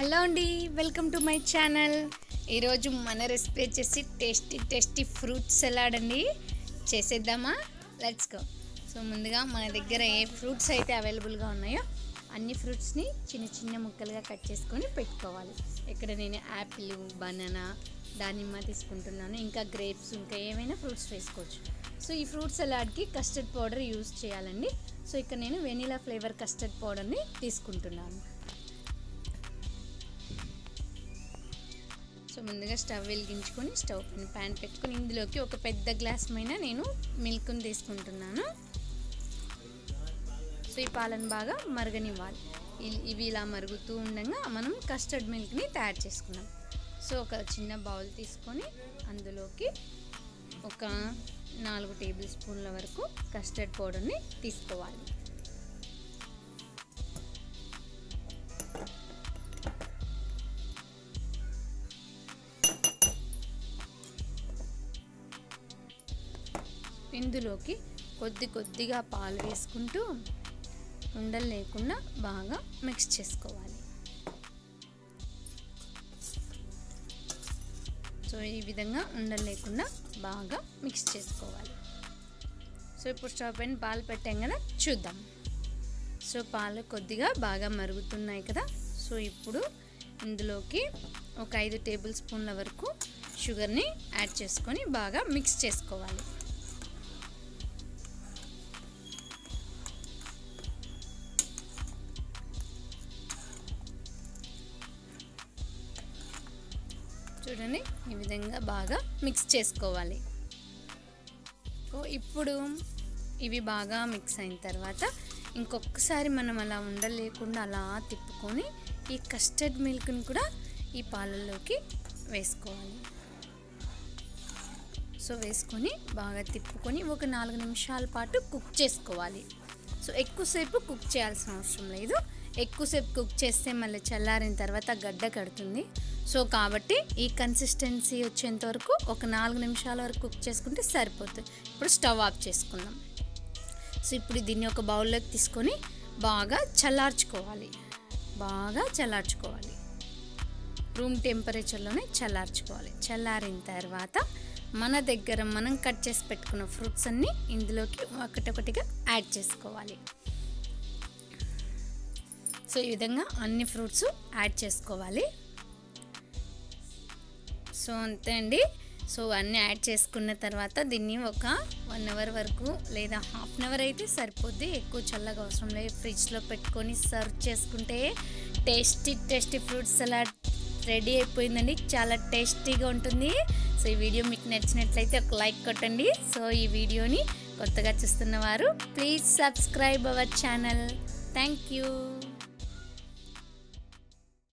hello అండి welcome to my channel ఈరోజు మన రెసిపీ వచ్చేసి టేస్టీ టేస్టీ ఫ్రూట్ సలాడ్ అండి చేసేద్దామా లెట్స్ గో సో ముందుగా మన దగ్గర ఏ ఫ్రూట్స్ అయితే అవైలబుల్గా ఉన్నాయో అన్ని ఫ్రూట్స్ని చిన్న చిన్న ముక్కలుగా కట్ చేసుకొని పెట్టుకోవాలి ఇక్కడ నేను యాపిల్ బనానా దానిమ్మ తీసుకుంటున్నాను ఇంకా గ్రేప్స్ ఇంకా ఏమైనా ఫ్రూట్స్ వేసుకోవచ్చు సో ఈ ఫ్రూట్ సలాడ్కి కస్టర్డ్ పౌడర్ యూస్ చేయాలండి సో ఇక్కడ నేను వెనీలా ఫ్లేవర్ కస్టర్డ్ పౌడర్ని తీసుకుంటున్నాను సో ముందుగా స్టవ్ వెలిగించుకొని స్టవ్ పైన ప్యాన్ పెట్టుకొని ఇందులోకి ఒక పెద్ద గ్లాస్ పైన నేను మిల్క్ని తీసుకుంటున్నాను సో ఈ పాలను బాగా మరగనివ్వాలి ఇ- ఇవి ఇలా మరుగుతూ ఉండగా మనం కస్టర్డ్ మిల్క్ని తయారు చేసుకున్నాం సో ఒక చిన్న బౌల్ తీసుకొని అందులోకి ఒక నాలుగు టేబుల్ స్పూన్ల వరకు కస్టర్డ్ పౌడర్ని తీసుకోవాలి ఇందులోకి కొద్ది కొద్దిగా పాలు వేసుకుంటూ ఉండలు లేకుండా బాగా మిక్స్ చేసుకోవాలి సో ఈ విధంగా ఉండలు లేకుండా బాగా మిక్స్ చేసుకోవాలి సో ఇప్పుడు స్టవ్ పైన పాలు పెట్టాం కదా చూద్దాం సో పాలు కొద్దిగా బాగా మరుగుతున్నాయి కదా సో ఇప్పుడు ఇందులోకి ఒక ఐదు టేబుల్ స్పూన్ల వరకు షుగర్ని యాడ్ చేసుకొని బాగా మిక్స్ చేసుకోవాలి చూడండి ఈ విధంగా బాగా మిక్స్ చేసుకోవాలి సో ఇప్పుడు ఇవి బాగా మిక్స్ అయిన తర్వాత ఇంకొకసారి మనం అలా ఉండలేకుండా అలా తిప్పుకొని ఈ కస్టర్డ్ మిల్క్ని కూడా ఈ పాలల్లోకి వేసుకోవాలి సో వేసుకొని బాగా తిప్పుకొని ఒక నాలుగు నిమిషాల పాటు కుక్ చేసుకోవాలి సో ఎక్కువసేపు కుక్ చేయాల్సిన అవసరం లేదు ఎక్కువసేపు కుక్ చేస్తే మళ్ళీ చల్లారిన తర్వాత గడ్డ కడుతుంది సో కాబట్టి ఈ కన్సిస్టెన్సీ వచ్చేంత వరకు ఒక నాలుగు నిమిషాల వరకు కుక్ చేసుకుంటే సరిపోతుంది ఇప్పుడు స్టవ్ ఆఫ్ చేసుకుందాం సో ఇప్పుడు దీన్ని ఒక బౌల్లోకి తీసుకొని బాగా చల్లార్చుకోవాలి బాగా చల్లార్చుకోవాలి రూమ్ టెంపరేచర్లోనే చల్లార్చుకోవాలి చల్లారిన తర్వాత మన దగ్గర మనం కట్ చేసి పెట్టుకున్న ఫ్రూట్స్ అన్నీ ఇందులోకి ఒకటొకటిగా యాడ్ చేసుకోవాలి సో ఈ విధంగా అన్ని ఫ్రూట్స్ యాడ్ చేసుకోవాలి సో అంతే అండి సో అన్నీ యాడ్ చేసుకున్న తర్వాత దీన్ని ఒక వన్ అవర్ వరకు లేదా హాఫ్ అన్ అవర్ అయితే సరిపోద్ది ఎక్కువ చల్లగా అవసరం లేదు ఫ్రిడ్జ్లో పెట్టుకొని సర్వ్ చేసుకుంటే tasty tasty fruit salad ready అయిపోయిందండి చాలా టేస్టీగా ఉంటుంది సో ఈ వీడియో మీకు నచ్చినట్లయితే ఒక లైక్ కొట్టండి సో ఈ వీడియోని కొత్తగా చూస్తున్న వారు please subscribe our channel thank you